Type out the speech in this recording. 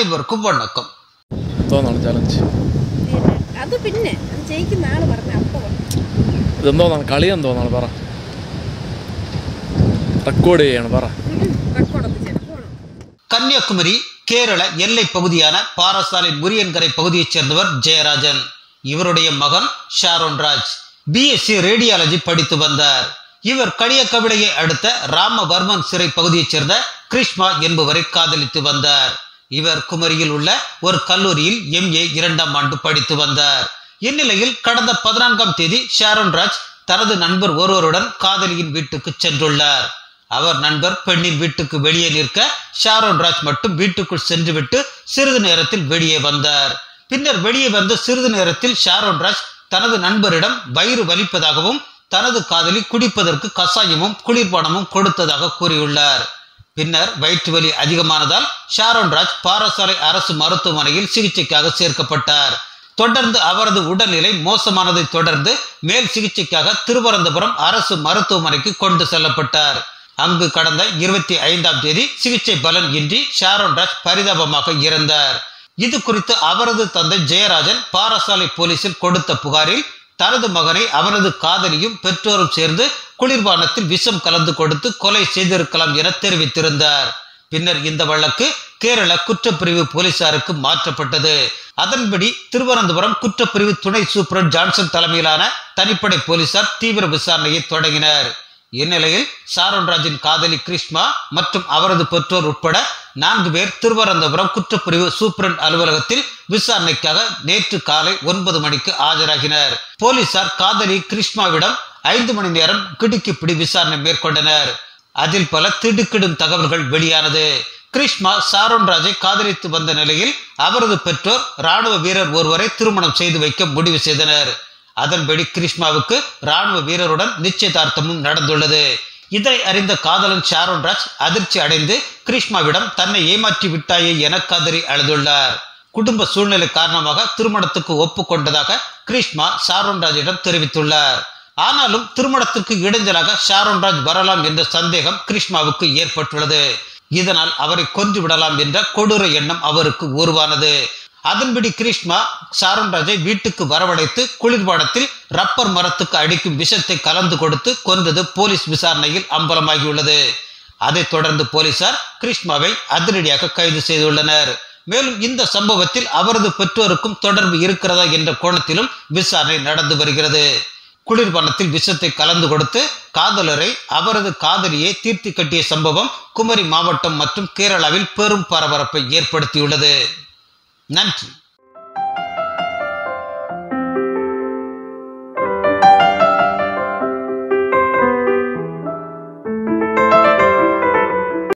அனைவருக்கும் வணக்கம் എന്തോന്നാണ് ചലഞ്ച് അത് പിന്നെ അത് ജയിക്കുന്ന ആള് പറഞ്ഞ അപ്പൊ ഇതെന്തോന്നാണ് കളി എന്തോന്നാണ് പറ റെക്കോർഡ് ചെയ്യാണ് പറ റെക്കോർഡൊന്നും ചെയ്യണം പോണം கன்னியாகுமரி கேரள எல்லை பகுதியான பாரசாலை முரியன்கரை பகுதியைச் சேர்ந்தவர் ஜெயராஜன் இவருடைய மகன் ஷாரோன் ராஜ் பிஎஸ்சி ரேடியாலஜி படித்து வந்தார் இவர் கடியக்கவிடையை அடுத்த ராமவர்மன் சிறை பகுதியைச் சேர்ந்த கிருஷ்மா என்பவரை காதலித்து வந்தார் இவர் குமரியில் உள்ள ஒரு கல்லூரியில் எம்ஏ இரண்டாம் ஆண்டு படித்து வந்தார் இந்நிலையில் கடந்த பதினான்காம் தேதி ஷாரோன் ராஜ் தனது நண்பர் ஒருவருடன் காதலியின் வீட்டுக்கு சென்றுள்ளார் அவர் நண்பர் பெண்ணின் வீட்டுக்கு வெளியே நிற்க ஷாரோன் ராஜ் மட்டும் வீட்டுக்குள் சென்றுவிட்டு சிறிது நேரத்தில் வெளியே வந்தார் பின்னர் வெளியே வந்த சிறிது நேரத்தில் ஷாரோன் ராஜ் தனது நண்பரிடம் வயிறு வலிப்பதாகவும் தனது காதலி குடிப்பதற்கு கசாயமும் குளிர்பானமும் கொடுத்ததாக கூறியுள்ளார் பின்னர் வயிற்று வலி அதிகமானதால் ஷாரோன் ராஜ் பாரசாலை அரசு மருத்துவமனையில் சிகிச்சைக்காக சேர்க்கப்பட்டார் தொடர்ந்து அவரது உடல்நிலை மோசமானதை தொடர்ந்து மேல் சிகிச்சைக்காக திருவனந்தபுரம் அரசு மருத்துவமனைக்கு கொண்டு செல்லப்பட்டார் அங்கு கடந்த இருபத்தி ஐந்தாம் தேதி சிகிச்சை பலன் இன்றி ஷாரோன் ராஜ் பரிதாபமாக இறந்தார் இது குறித்து அவரது தந்தை ஜெயராஜன் பாரசாலை போலீசில் கொடுத்த புகாரில் தனது மகனை அவனது காதலியும் பெற்றோரும் சேர்ந்து குளிர்பானத்தில் விஷம் கலந்து கொடுத்து கொலை செய்திருக்கலாம் என தெரிவித்திருந்தார் பின்னர் இந்த வழக்கு கேரள குற்றப்பிரிவு போலீசாருக்கு மாற்றப்பட்டது அதன்படி திருவனந்தபுரம் குற்றப்பிரிவு துணை சூப்பரண்ட் ஜான்சன் தலைமையிலான தனிப்படை போலீசார் தீவிர விசாரணையை தொடங்கினர் இந்நிலையில் சாரோன் ராஜின் காதலி கிருஷ்மா மற்றும் அவரது பெற்றோர் உட்பட நான்கு பேர் திருவனந்தபுரம் குற்றப்பிரிவு சூப்பரண்ட் அலுவலகத்தில் விசாரணைக்காக நேற்று காலை ஒன்பது மணிக்கு ஆஜராகினர் போலீசார் காதலி கிருஷ்மாவிடம் ஐந்து மணி நேரம் கிடுக்கிப்பிடி விசாரணை மேற்கொண்டனர் அதில் பல திடுக்கிடும் தகவல்கள் வெளியானது கிருஷ்மா சாரோன் ராஜை காதலித்து வந்த நிலையில் அவரது பெற்றோர் ராணுவ வீரர் ஒருவரை திருமணம் செய்து வைக்க முடிவு செய்தனர் அதன்படி கிருஷ்மாவுக்கு ராணுவ வீரருடன் நிச்சயதார்த்தமும் நடந்துள்ளது இதை அறிந்த காதலன் ஷாரோன் ராஜ் அதிர்ச்சி அடைந்து கிருஷ்மாவிடம் தன்னை ஏமாற்றி விட்டாயே என கதறி அழுதுள்ளார் குடும்ப சூழ்நிலை காரணமாக திருமணத்துக்கு ஒப்புக்கொண்டதாக கிருஷ்மா ஷாரோன் ராஜிடம் தெரிவித்துள்ளார் ஆனாலும் திருமணத்திற்கு இடைஞ்சலாக ஷாரோன் ராஜ் வரலாம் என்ற சந்தேகம் கிருஷ்மாவுக்கு ஏற்பட்டுள்ளது இதனால் அவரை கொன்று விடலாம் என்ற கொடூர எண்ணம் அவருக்கு உருவானது அதன்படி கிருஷ்மா ஷாரோன் ராஜை வீட்டுக்கு வரவழைத்து குளிர்பானத்தில் ரப்பர் மரத்துக்கு அடிக்கும் விஷத்தை கலந்து கொடுத்து கொன்றது போலீஸ் விசாரணையில் அம்பலமாகியுள்ளது அதைத் தொடர்ந்து போலீசார் கிருஷ்மாவை அதிரடியாக கைது செய்துள்ளனர் மேலும் இந்த சம்பவத்தில் அவரது பெற்றோருக்கும் தொடர்பு இருக்கிறதா என்ற கோணத்திலும் விசாரணை நடந்து வருகிறது குளிர்பானத்தில் விஷத்தை கலந்து கொடுத்து காதலரை அவரது காதலியை தீர்த்தி கட்டிய சம்பவம் குமரி மாவட்டம் மற்றும் கேரளாவில் பெரும் பரபரப்பை ஏற்படுத்தியுள்ளது நன்றி